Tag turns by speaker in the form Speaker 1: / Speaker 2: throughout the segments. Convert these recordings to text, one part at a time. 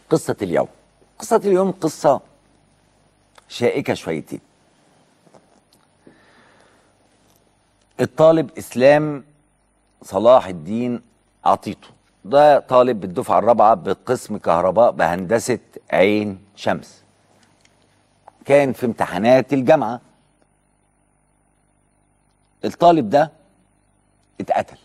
Speaker 1: قصة اليوم قصة اليوم قصة شائكة شويتين الطالب إسلام صلاح الدين عطيته ده طالب بالدفعة الرابعة بقسم كهرباء بهندسة عين شمس كان في امتحانات الجامعة الطالب ده اتقتل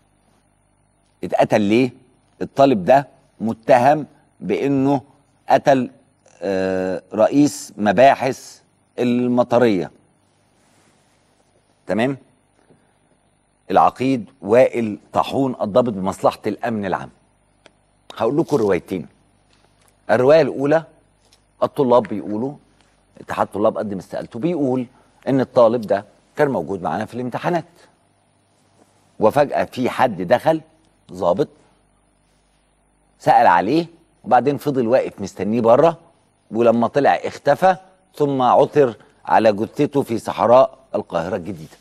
Speaker 1: اتقتل ليه؟ الطالب ده متهم بانه قتل آه، رئيس مباحث المطريه تمام العقيد وائل طاحون الضابط بمصلحه الامن العام هقول لكم روايتين الروايه الاولى الطلاب بيقولوا اتحاد الطلاب قدم استقالته بيقول ان الطالب ده كان موجود معانا في الامتحانات وفجاه في حد دخل ضابط سأل عليه وبعدين فضل واقف مستنيه بره ولما طلع اختفى ثم عثر على جثته في صحراء القاهرة الجديدة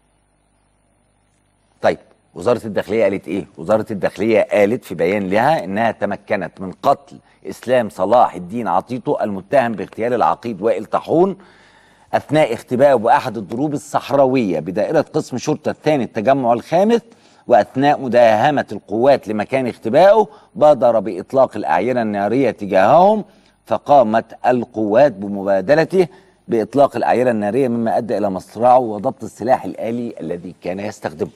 Speaker 1: طيب وزارة الداخلية قالت ايه؟ وزارة الداخلية قالت في بيان لها انها تمكنت من قتل اسلام صلاح الدين عطيته المتهم باغتيال العقيد وائل طاحون اثناء اختبائه باحد الضروب الصحراويه بدائره قسم شرطه الثاني التجمع الخامس واثناء مداهمه القوات لمكان اختبائه بادر باطلاق الاعينه الناريه تجاههم فقامت القوات بمبادلته باطلاق الاعينه الناريه مما ادى الى مصرعه وضبط السلاح الالي الذي كان يستخدمه.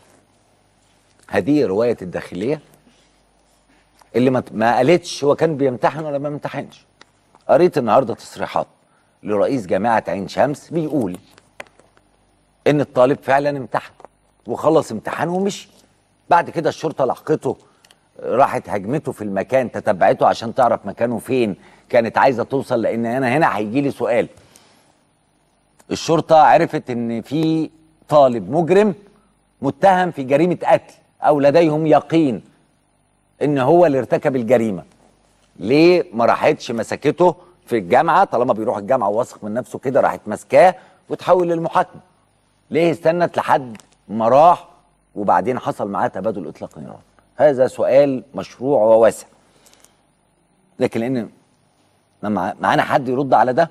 Speaker 1: هذه روايه الداخليه اللي ما ما قالتش هو كان بيمتحن ولا ما بيمتحنش. قريت النهارده تصريحات لرئيس جامعه عين شمس بيقول ان الطالب فعلا امتحن وخلص امتحانه ومشي بعد كده الشرطه لحقته راحت هجمته في المكان تتبعته عشان تعرف مكانه فين كانت عايزه توصل لان انا هنا هيجي لي سؤال الشرطه عرفت ان في طالب مجرم متهم في جريمه قتل او لديهم يقين ان هو اللي ارتكب الجريمه ليه ما راحتش مسكته في الجامعه طالما بيروح الجامعه واثق من نفسه كده راحت ماسكاه وتحول للمحاكمه ليه استنت لحد ما راح وبعدين حصل معاه تبادل اطلاق نيران هذا سؤال مشروع وواسع لكن لان ما مع- معانا حد يرد على ده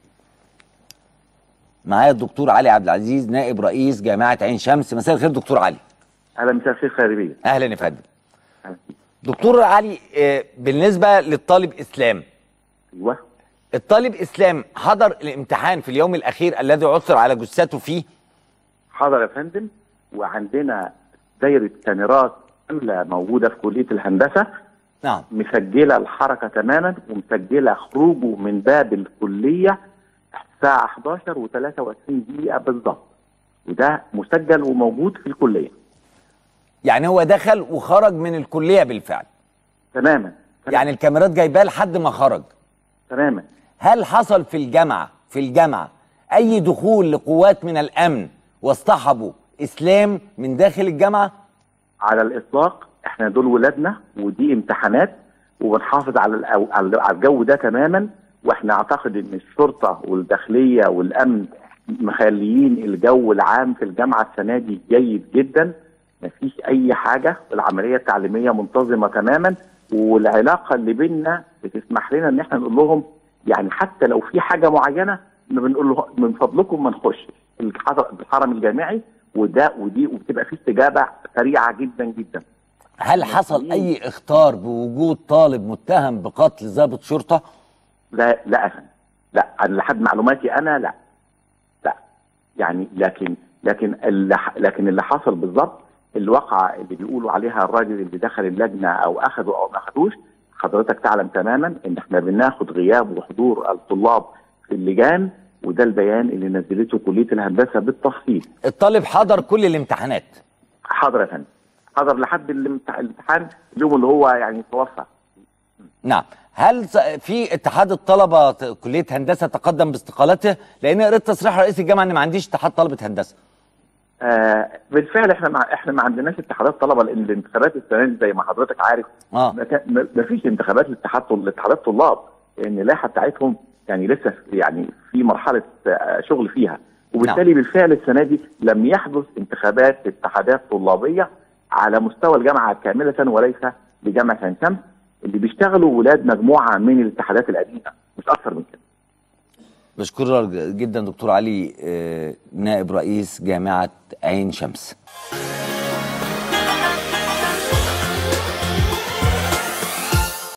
Speaker 1: معايا الدكتور علي عبد العزيز نائب رئيس جامعه عين شمس مساء الخير دكتور علي
Speaker 2: اهلا مساء الخير خيريه
Speaker 1: اهلا يا فندم دكتور علي آه، بالنسبه للطالب اسلام
Speaker 2: ايوه
Speaker 1: الطالب اسلام حضر الامتحان في اليوم الاخير الذي عثر على جثته فيه
Speaker 2: حاضر يا فندم وعندنا دايره كاميرات كامله موجوده في كليه الهندسه
Speaker 1: نعم
Speaker 2: مسجله الحركه تماما ومسجله خروجه من باب الكليه الساعه 11 و23 دقيقه بالظبط وده مسجل وموجود في الكليه
Speaker 1: يعني هو دخل وخرج من الكليه بالفعل
Speaker 2: تماما
Speaker 1: يعني الكاميرات جايباه لحد ما خرج
Speaker 2: تماما
Speaker 1: هل حصل في الجامعه في الجامعه اي دخول لقوات من الامن واصطحبوا اسلام من داخل الجامعه
Speaker 2: على الاطلاق احنا دول ولادنا ودي امتحانات وبنحافظ على الأو- على على الجو ده تماما واحنا اعتقد ان الشرطه والداخليه والامن مخليين الجو العام في الجامعه السنه دي جيد جدا مفيش اي حاجه العمليه التعليميه منتظمه تماما والعلاقه اللي بيننا بتسمح لنا ان احنا نقول لهم يعني حتى لو في حاجه معينه ما بنقول له من فضلكم ما نخش الحرم الجامعي وده ودي وبتبقى في استجابه سريعه جدا جدا
Speaker 1: هل حصل اي اخطار بوجود طالب متهم بقتل ضابط شرطه
Speaker 2: لا لا أفهم. لا أنا لحد معلوماتي انا لا لا يعني لكن لكن اللي ح- لكن اللي حصل بالظبط الواقعه اللي بيقولوا عليها الراجل اللي دخل اللجنه او اخذه او ما اخذوش حضرتك تعلم تماما ان احنا بناخد غياب وحضور الطلاب في اللجان وده البيان اللي نزلته كليه الهندسه بالتفصيل
Speaker 1: الطالب حضر كل الامتحانات
Speaker 2: حاضر يا فندم حضر لحد الامتح- الامتحان اليوم اللي هو يعني توفى
Speaker 1: نعم هل س- في اتحاد الطلبه ت- كليه هندسه تقدم باستقالته لان قريت تصريح رئيس الجامعه ان ما عنديش اتحاد طلبه هندسه
Speaker 2: آه بالفعل احنا مع احنا ما عندناش اتحادات طلبه لان الانتخابات السنه دي زي ما حضرتك عارف
Speaker 1: اه
Speaker 2: ما كان- ما ما فيش انتخابات لاتحاد لاتحادات طلاب لان اللائحه بتاعتهم يعني لسه في- يعني في مرحله آه، شغل فيها وبالتالي بالفعل السنه دي لم يحدث انتخابات اتحادات طلابيه على مستوى الجامعه كامله وليس لجامعه عين شمس اللي بيشتغلوا ولاد مجموعه من الاتحادات القديمه مش اكثر من كده
Speaker 1: بشكرك جدا دكتور علي آه، نائب رئيس جامعه عين شمس